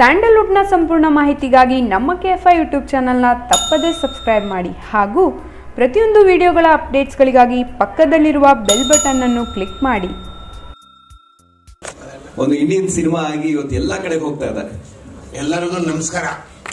ಸ್ಯಾಂಡಲ್ವುಡ್ನ ಸಂಪೂರ್ಣ ಮಾಹಿತಿಗಾಗಿ ನಮ್ಮ ಕೆ ಎಫ್ ಐ ಯೂಟ್ಯೂಬ್ ಚಾನಲ್ನ ತಪ್ಪದೇ ಸಬ್ಸ್ಕ್ರೈಬ್ ಮಾಡಿ ಹಾಗೂ ಪ್ರತಿಯೊಂದು ವಿಡಿಯೋಗಳ ಅಪ್ಡೇಟ್ಸ್ಗಳಿಗಾಗಿ ಪಕ್ಕದಲ್ಲಿರುವ ಬೆಲ್ ಬಟನ್ ಅನ್ನು ಕ್ಲಿಕ್ ಮಾಡಿ ಒಂದು ಇಂಡಿಯನ್ ಸಿನಿಮಾ ಆಗಿ ಇವತ್ತು ಎಲ್ಲಾ ಕಡೆಗೆ ಹೋಗ್ತಾ ಇದೆ ಎಲ್ಲರಿಗೂ ನಮಸ್ಕಾರ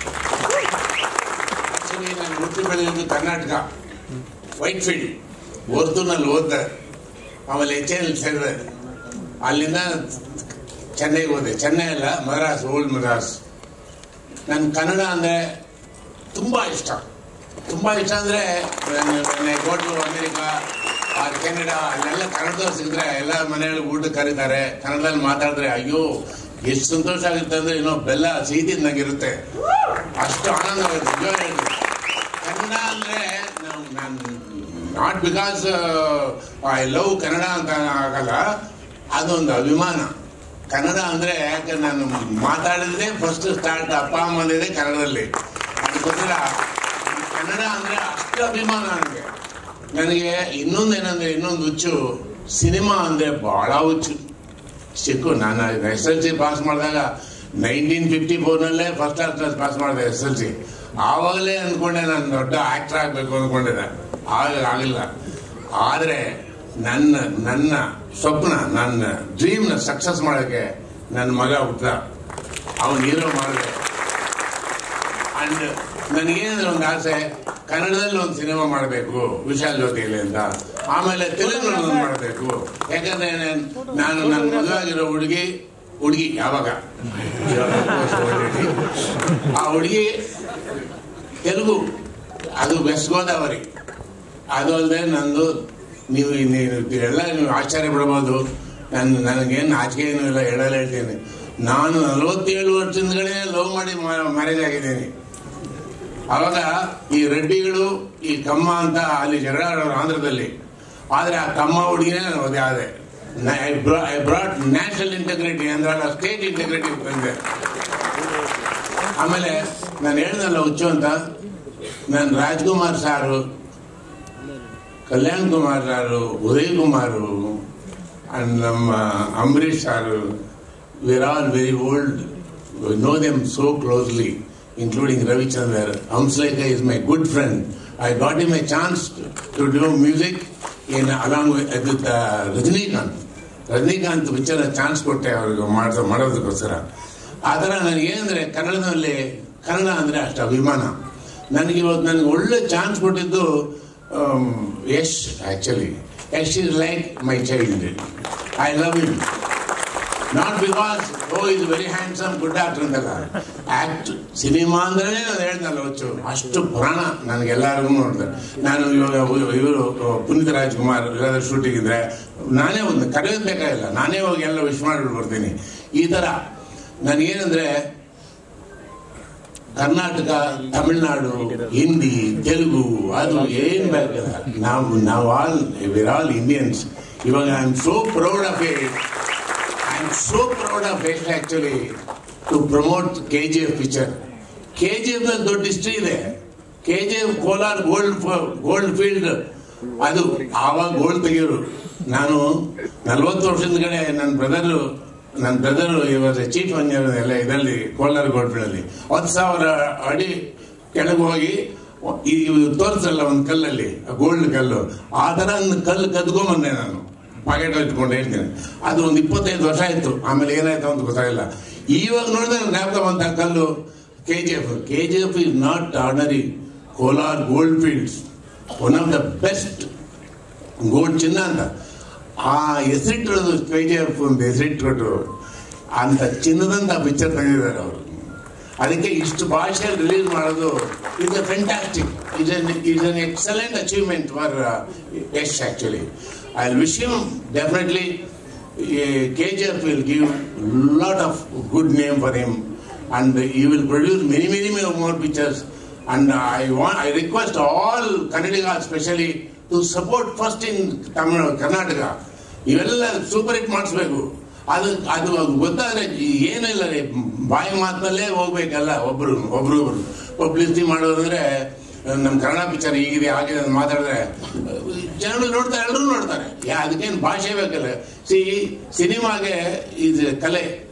ಆಕ್ಚುಲಿ ನಾನು ಹುಟ್ಟಿ ಬೆಳೆದಿದ್ದು ಕರ್ನಾಟಕ ವೈಟ್ ಫೀಲ್ಡ್ ಓದ್ತುನಲ್ಲಿ ಓದ್ದೆ ಆಮೇಲೆ ಎಚ್ ಎಲ್ ಸೇರಿದೆ ಅಲ್ಲಿಂದ ಚೆನ್ನೈಗೆ ಹೋದೆ ಚೆನ್ನೈ ಅಲ್ಲ ಮದ್ರಾಸ್ ಓಲ್ಡ್ ಮದ್ರಾಸ್ ನನ್ ಕನ್ನಡ ಅಂದ್ರೆ ತುಂಬಾ ಇಷ್ಟ ತುಂಬಾ ಇಷ್ಟ ಅಂದ್ರೆ ಗೋಟು ಅಮೆರಿಕ ಕೆನಡಾ ಅಲ್ಲೆಲ್ಲ ಕನ್ನಡದವ್ರು ಸಿಗಿದ್ರೆ ಎಲ್ಲ ಮನೆಯಲ್ಲಿ ಊಟ ಕರೀತಾರೆ ಕನ್ನಡದಲ್ಲಿ ಮಾತಾಡಿದ್ರೆ ಅಯ್ಯೋ ಎಷ್ಟು ಸಂತೋಷ ಆಗುತ್ತೆ ಅಂದ್ರೆ ಏನೋ ಬೆಲ್ಲ ಸಿಹಿತಿದ್ದಂಗಿರುತ್ತೆ ಅಷ್ಟು ಆನಂದವಾಗುತ್ತೆ ನಿಜ ಹೇಳ್ತೀನಿ ಕನ್ನಡ ಅಂದ್ರೆ ನಾನು not because I love Kannada ಅಂತ ಆಗಲ್ಲ ಅದೊಂದು ಅಭಿಮಾನ ಕನ್ನಡ ಅಂದ್ರೆ ಯಾಕೆ ನಾನು ಮಾತಾಡಿದ್ರೆ ಫಸ್ಟ್ ಸ್ಟಾರ್ಟ್ ಅಪ್ಪ ಅಮ್ಮಂದಿದೆ ಕನ್ನಡದಲ್ಲಿ ಅದಕ್ಕೋಸ್ಕರ ಕನ್ನಡ ಅಂದ್ರೆ ಅಷ್ಟು ಅಭಿಮಾನ ನನಗೆ ನನಗೆ ಇನ್ನೊಂದು ಏನಂದ್ರೆ ಇನ್ನೊಂದು ಹುಚ್ಚು ಸಿನಿಮಾ ಅಂದ್ರೆ ಬಹಳ ಹುಚ್ಚು ಚಿಕ್ಕು ನಾನು ಎಸ್ ಎಲ್ ಸಿ ಪಾಸ್ ಮಾಡಿದಾಗ ನೈನ್ಟೀನ್ ಫಿಫ್ಟಿ ಫೋರ್ನಲ್ಲೇ ಫಸ್ಟ್ ಕ್ಲಾಸ್ ಪಾಸ್ ಮಾಡಿದೆ ಎಸ್ ಎಲ್ ಸಿ ಆವಾಗಲೇ ಅಂದ್ಕೊಂಡೆ ನಾನು ದೊಡ್ಡ ಆಕ್ಟರ್ ಆಗಬೇಕು ಅಂದ್ಕೊಂಡಿದ್ದೆ ಆಗ ಆಗಿಲ್ಲ ಆದರೆ ನನ್ನ ನನ್ನ ಸ್ವಪ್ನ ನನ್ನ ಡ್ರೀಮ್ನ ಸಕ್ಸಸ್ ಮಾಡೋಕ್ಕೆ ನನ್ನ ಮಗ ಹುಟ್ಟ ಅವನು ಹೀರೋ ಮಾಡಿದೆ ಅಂಡ್ ನನಗೇನಂದ್ರೆ ಒಂದು ಆಸೆ ಕನ್ನಡದಲ್ಲಿ ಒಂದು ಸಿನಿಮಾ ಮಾಡಬೇಕು ವಿಶಾಲ್ ಜೊತೆಯಲ್ಲಿ ಅಂತ ಆಮೇಲೆ ತೆಲುಗಿನಲ್ಲಿ ಒಂದು ಮಾಡಬೇಕು ಯಾಕಂದ್ರೆ ನಾನ್- ನಾನು ನನ್ನ ಮದುವೆ ಆಗಿರೋ ಹುಡುಗಿ ಹುಡುಗಿ ಯಾವಾಗ ಆ ಹುಡುಗಿ ತೆಲುಗು ಅದು ವೆಸ್ಟ್ ಗೋದಾವರಿ ಅದು ಅಲ್ಲದೆ ನಂದು ನೀವು ನೀವು ಎಲ್ಲ ನೀವು ಆಶ್ಚರ್ಯ ಪಡ್ಬೋದು ನನ್ನ ನನಗೇನು ಆಚೆ ಏನು ಇಲ್ಲ ಹೇಳಲ್ಲ ಹೇಳ್ತೀನಿ ನಾನು ನಲವತ್ತೇಳು ವರ್ಷದಿಂದಲೇ ಲವ್ ಮಾಡಿ ಮ್ಯಾರೇಜ್ ಆಗಿದ್ದೀನಿ ಅವಾಗ ಈ ರೆಡ್ಡಿಗಳು ಈ ಕಮ್ಮ ಅಂತ ಅಲ್ಲಿ ಜಗಳ ಆಡೋರು ಆಂಧ್ರದಲ್ಲಿ ಆದ್ರೆ ಆ ಕಮ್ಮ ಹುಡುಗಿನೇ ನಾನು ಮದುವೆ ಆದೆ ಐ ಬ್ರಾಟ್ ನ್ಯಾಷನಲ್ ಇಂಟಗ್ರಿಟಿ ಅಂದ್ರೆ ಸ್ಟೇಟ್ ಇಂಟಗ್ರಿಟಿ ಬಂದೆ ಆಮೇಲೆ ನಾನು ಹೇಳ್ದಲ್ಲ ಹುಚ್ಚು ಅಂತ ನಾನು ರಾಜ್ಕುಮಾರ್ ಸಾರು ಕಲ್ಯಾಣ್ ಕುಮಾರ್ ಸಾರು ಉದಯ್ ಕುಮಾರು ಅಂಡ್ ನಮ್ಮ Ambareesh sir we're all very old know them so closely including Ravichandra. Amsleka is my good friend. I got him a chance to do music in along with, with uh, Rajinikanth Rajinikanth picture chance ಕೊಟ್ಟೆ ಅವ್ರಿಗೆ ಮಾಡ ಮಾಡೋದಕ್ಕೋಸ್ಕರ ಆ ಥರ ನನಗೇನಂದ್ರೆ ಕನ್ನಡದಲ್ಲಿ ಕನ್ನಡ ಅಂದರೆ ಅಷ್ಟು ಅಭಿಮಾನ ನನಗೆ ಇವತ್ತು ನನಗೆ ಒಳ್ಳೆ ಚಾನ್ಸ್ ಕೊಟ್ಟಿದ್ದು um, Yash actually Yash is like my child I love him not because oh ಇದು ವೆರಿ ಹ್ಯಾಂಡ್ಸಮ್ ಗುಡ್ ಆಕ್ಟರ್ ಅಂತಲ್ಲ ಆಕ್ಟ್ ಸಿನಿಮಾ ಅಂದ್ರೆ ನಾನು ಹೇಳ್ದಲ್ಲ ಹುಚ್ಚು ಅಷ್ಟು ಪುರಾಣ ನನಗೆಲ್ಲರಿಗೂ ನೋಡ್ತಾರೆ ನಾನು ಇವಾಗ ಇವರು ಪುನೀತ್ ರಾಜ್ಕುಮಾರ್ ಎಲ್ಲಾದ್ರೂ ಶೂಟಿಂಗ್ ಇದ್ರೆ ನಾನೇ ಒಂದು ಕರೆಯೋದು ಬೇಕಾಗಿಲ್ಲ ನಾನೇ ಹೋಗಿ ಎಲ್ಲ ವಿಶ್ ಮಾಡಿಬಿಟ್ಟು ಬರ್ತೀನಿ ಈ ತರ ನನಗೇನಂದ್ರೆ ಕರ್ನಾಟಕ ತಮಿಳ್ನಾಡು ಹಿಂದಿ ತೆಲುಗು ಅದು ಏನ್ ಬೇಕಿಲ್ಲ ನಾವು ನಾವು ಆಲ್ ವಿರ್ ಆಲ್ ಇಂಡಿಯನ್ಸ್ ಇವಾಗ I am so proud of it I am so proud of it actually to promote K G F picture K G F ದೊಡ್ಡ ಹಿಸ್ಟ್ರಿ ಇದೆ K G F Kolar gold gold field ಅದು ಆವಾಗ gold ತೆಗಿಯೋರು ನಾನು ನಲ್ವತ್ತು ವರ್ಷದ ಕಡೆ ನನ್ನ ಬ್ರದರು ನನ್ನ ಬ್ರದರು ಇವಾಗ ಚೀಫ್ ಇಂಜಿನಿಯರ್ ಎಲ್ಲ ಇದರಲ್ಲಿ ಕೋಲಾರ ಗೋಲ್ಡ್ ಫೀಲ್ಡ್ ಅಲ್ಲಿ ಹತ್ತು ಸಾವಿರ ಅಡಿ ಕೆಳಗೆ ಹೋಗಿ ಈ ತೋರಿಸಲ್ಲ ಒಂದು ಕಲ್ಲಲ್ಲಿ ಗೋಲ್ಡ್ ಕಲ್ಲು ಆ ತರ ಒಂದು ಕಲ್ಲು ಕದ್ಕೊಂಬಂದೆ ನಾನು ಪಾಕೆಟ್ ಇಟ್ಕೊಂಡು ಹೇಳ್ತೀನಿ ಅದು ಒಂದು ಇಪ್ಪತ್ತೈದು ವರ್ಷ ಆಯ್ತು ಆಮೇಲೆ ಏನಾಯ್ತು ಅಂತ ಗೊತ್ತಾಗಿಲ್ಲ ಇವಾಗ ನೋಡಿದ್ರೆ ಜ್ಞಾಪಕ ಬಂತ ಕಲ್ಲು K G F K G F is not ordinary Kolar gold fields one of the best gold ಚಿನ್ನ ಅಂತ ಆ ಹೆಸರಿಟ್ಟಿರೋದು ಕೆ ಜಿ ಎಫ್ ಒಂದು ಹೆಸರಿಟ್ಕೊಟ್ಟು ಅಂತ ಚಿನ್ನದಂತ ಪಿಕ್ಚರ್ ತೆಗೆದಿದ್ದಾರೆ ಅವರು ಅದಕ್ಕೆ ಇಷ್ಟು ಭಾಷೆಯಲ್ಲಿ ರಿಲೀಸ್ ಮಾಡೋದು is a fantastic is an is an excellent achievement for Yash actually I wish him definitely K G F will give lot of good name for him and you will produce many many more pictures and I want I request all Kannadiga specially to support first in Tamil Karnataka ಇವೆಲ್ಲ super hit ಮಾಡಿಸ್ಬೇಕು ಅದು ಅದು ಗೊತ್ತಾದ್ರೆ ಏನಿಲ್ಲ ರೀ ಬಾಯಿ ಮಾತಿನಲ್ಲೇ ಹೋಗ್ಬೇಕಲ್ಲ ಒಬ್ರು ಒಬ್ರು ಒಬ್ರು ಪಬ್ಲಿಸಿಟಿ ಮಾಡೋದಂದ್ರೆ ನಮ್ಮ ಕನ್ನಡ ಪಿಕ್ಚರ್ ಹೀಗಿದೆ ಆಗಿದೆ ಅಂತ ಮಾತಾಡಿದ್ರೆ ಜನಗಳು ನೋಡ್ತಾರೆ ಎಲ್ಲರೂ ನೋಡ್ತಾರೆ ಯಾ ಅದಕ್ಕೇನು ಭಾಷೆ ಬೇಕಲ್ಲ ಸಿ ಸಿನಿಮಾಗೆ ಇದು ಕಲೆ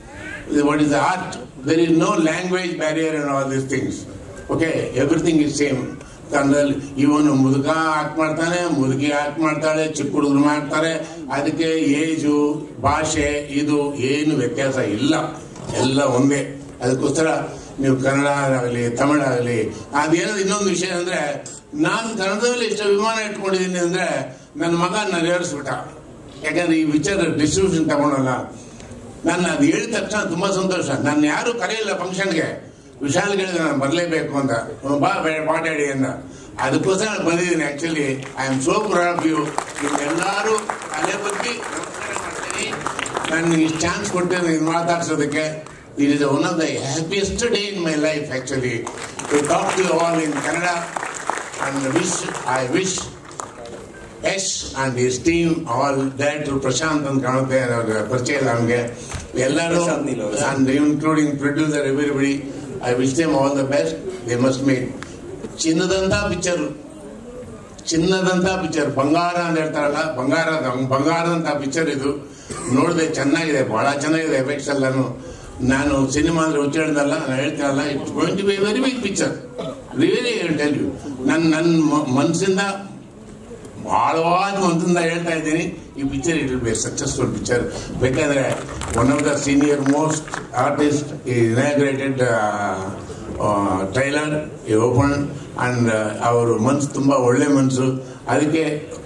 what is the art. There is no language barrier and all these things. Okay, everything is same. ಕನ್ನಡದಲ್ಲಿ ಇವನು ಮುದುಕ ಆಕ್ಟ್ ಮಾಡ್ತಾನೆ ಮುದುಕಿ ಆಕ್ಟ್ ಮಾಡ್ತಾಳೆ ಚಿಕ್ಕ ಹುಡುಗರು ಮಾಡ್ತಾರೆ ಅದಕ್ಕೆ ಏಜು ಭಾಷೆ ಇದು ಏನು ವ್ಯತ್ಯಾಸ ಇಲ್ಲ ಎಲ್ಲ ಒಂದೇ ಅದಕ್ಕೋಸ್ಕರ ನೀವು ಕನ್ನಡ ಆಗಲಿ ತಮಿಳಾಗಲಿ ಅದೇನೋ ಇನ್ನೊಂದು ವಿಷಯ ಅಂದ್ರೆ ನಾನು ಕನ್ನಡದಲ್ಲಿ ಇಷ್ಟು ಅಭಿಮಾನ ಇಟ್ಕೊಂಡಿದ್ದೀನಿ ಅಂದ್ರೆ ನನ್ನ ಮಗ ನಾನು ಏರಿಸ್ಬಿಟ್ಟ ಯಾಕಂದ್ರೆ ಈ ವಿಚಾರ ಡಿಸ್ಟ್ರಿಬ್ಯೂಷನ್ ತಗೊಂಡಲ್ಲ ನಾನು ಅದು ಹೇಳಿದ ತಕ್ಷಣ ತುಂಬಾ ಸಂತೋಷ ನಾನು ಯಾರು ಕರೆಯಿಲ್ಲ ಫಂಕ್ಷನ್ಗೆ ವಿಶಾಲ್ ಹೇಳಿದ್ರೆ ನಾನು ಬರಲೇಬೇಕು ಅಂತ ಬಾ ಬೇ- ಮಾತಾಡಿ ಅಂತ ಅದಕ್ಕೋಸ್ಕರ ನಾನು ಬಂದಿದ್ದೀನಿ actually I am so proud of you ಎಲ್ಲರೂ ಅದೇ ಬಗ್ಗೆ ನಮಸ್ಕಾರ ಮಾಡ್ತೀನಿ ನನಗೆ ಇಷ್ಟು ಚಾನ್ಸ್ ಕೊಟ್ಟಿದ್ದೀನಿ ಇದು ಮಾತಾಡ್ಸೋದಕ್ಕೆ it is one of the happiest day in my life actually to talk to all in Kannada and wish I wish Yash and his team all director Prashanth ಅಂತ ಕಾಣುತ್ತೆ ಅವ್ರ ಪರಿಚಯ ಇಲ್ಲ ನಮಗೆ ಎಲ್ಲರೂ ಪ್ರಶಾಂತ್ ನೀಲ್ ಅವರು. And including producer everybody I wish them all the best they must make ಚಿನ್ನದಂತ picture ಚಿನ್ನದಂತ ಪಿಕ್ಚರ್ ಬಂಗಾರ ಅಂತ ಹೇಳ್ತಾರಲ್ಲ ಬಂಗಾರ ಬಂಗಾರದಂತ ಪಿಕ್ಚರ್ ಇದು ನೋಡಿದೆ ಚೆನ್ನಾಗಿದೆ ಬಹಳ ಚೆನ್ನಾಗಿದೆ ಎಫೆಕ್ಟ್ಸ್ ಎಲ್ಲಾನು ನಾನು ಸಿನಿಮಾ ಅಂದ್ರೆ ಹುಚ್ಚ ಹೇಳ್ದಲ್ಲ ನಾನು ಹೇಳ್ತೀನಲ್ಲ it's going to be very big picture really tell you ನನ್ನ ನನ್ನ ಮನಸ್ಸಿಂದ ಆಳವಾದ ಮನಸ್ಸಿಂದ ಹೇಳ್ತಾ ಇದ್ದೀನಿ ಈ picture it will be successful picture ಬೇಕಾದ್ರೆ one of the senior most artist inaugurated trailer open and ಅವರು ಮನ್ಸು ತುಂಬಾ ಒಳ್ಳೆ ಮನಸ್ಸು ಅದಕ್ಕೆ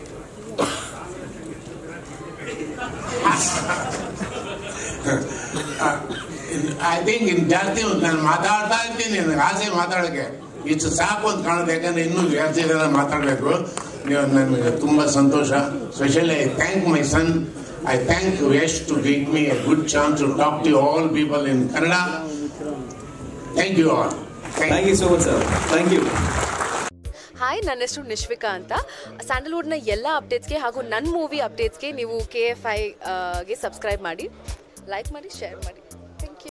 ಐ ಥಿಂಕ್ ಇನ್ ಜಾಸ್ತಿ ನಾನು ಮಾತಾಡ್ತಾ ಇರ್ತೀನಿ ನನಗೆ ಆಸೆ ಮಾತಾಡೋಕ್ಕೆ ಇಷ್ಟು ಸಾಕು ಅಂತ ಕಾಣುತ್ತೆ ಯಾಕಂದ್ರೆ ಇನ್ನೂ ಜಾಸ್ತಿ ಜನ ಮಾತಾಡಬೇಕು ನೀವು ನನಗೆ ತುಂಬ ಸಂತೋಷ specially I thank my son I thank Yash to give me a good chance to talk to all people in Kannada thank you all thank you so much sir thank you hi ನನ್ನ ಹೆಸರು ನಿಶ್ವಿಕಾ ಅಂತ ಸ್ಯಾಂಡಲ್ವುಡ್ನ ಎಲ್ಲ ಅಪ್ಡೇಟ್ಸ್ಗೆ ಹಾಗೂ ನನ್ನ ಮೂವಿ ಅಪ್ಡೇಟ್ಸ್ಗೆ ನೀವು K F ಐಗೆ subscribe ಮಾಡಿ ಲೈಕ್ ಮಾಡಿ ಶೇರ್ ಮಾಡಿ